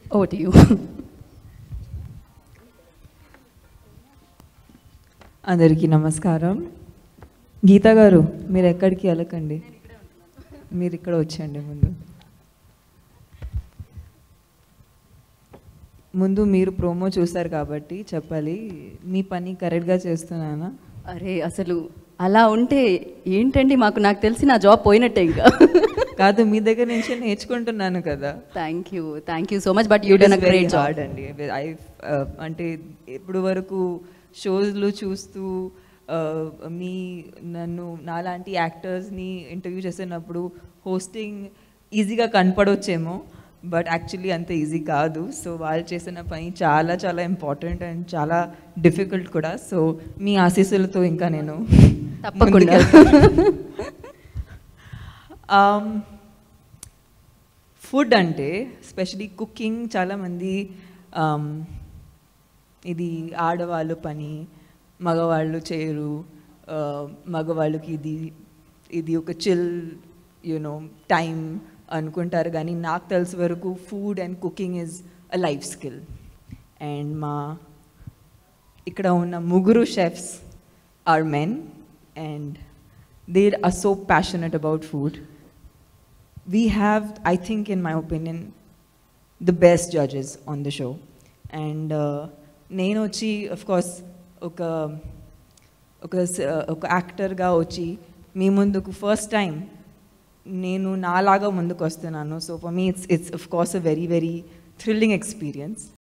Oh to you అందరికీ నమస్కారం గీత గారు మీరు ఎక్కడికి వెళ్ళకండి మీరు ఇక్కడ వచ్చేయండి ముందు ముందు మీరు ప్రోమో చూస్తారు కాబట్టి చెప్పాలి మీ పని కరెక్ట్గా చేస్తున్నానా అరే అసలు అలా ఉంటే ఏంటండి మాకు నాకు తెలిసి నా జాబ్ పోయినట్టే ఇంకా కాదు మీ దగ్గర నుంచి నేర్చుకుంటున్నాను కదా thank you thank you so much but you done a great job hard అండి ఐ అంటే ఇప్పుడు వరకు షోస్లు చూస్తూ uh, మీ నన్ను నాలాంటి యాక్టర్స్ని ఇంటర్వ్యూ చేసినప్పుడు హోస్టింగ్ ఈజీగా కనపడవచ్చేమో బట్ యాక్చువల్లీ అంత ఈజీ కాదు సో వాళ్ళు చేసిన పని చాలా చాలా ఇంపార్టెంట్ అండ్ చాలా డిఫికల్ట్ కూడా సో మీ ఆశీస్సులతో ఇంకా నేను తప్పకుండా. ఫుడ్ అంటే స్పెషలీ కుకింగ్ చాలామంది um, ఇది ఆడవాళ్ళు పని మగవాళ్ళు చేయరు uh, మగవాళ్ళకి ఇది ఇది ఒక చిల్ యునో టైం అనుకుంటారు కానీ నాకు తెలిసి వరకు food and cooking is a life skill and మా ఇక్కడ ఉన్న ముగ్గురు chefs are men and they are so passionate about food we have, I think, in my opinion, the best judges on the show. And uh, నేను వచ్చి of course ఒక ఒక స- ఒక యాక్టర్గా వచ్చి మీ ముందుకు ఫస్ట్ టైం నేను నాలాగా ముందుకు వస్తున్నాను so for me it's it's of course a very very thrilling experience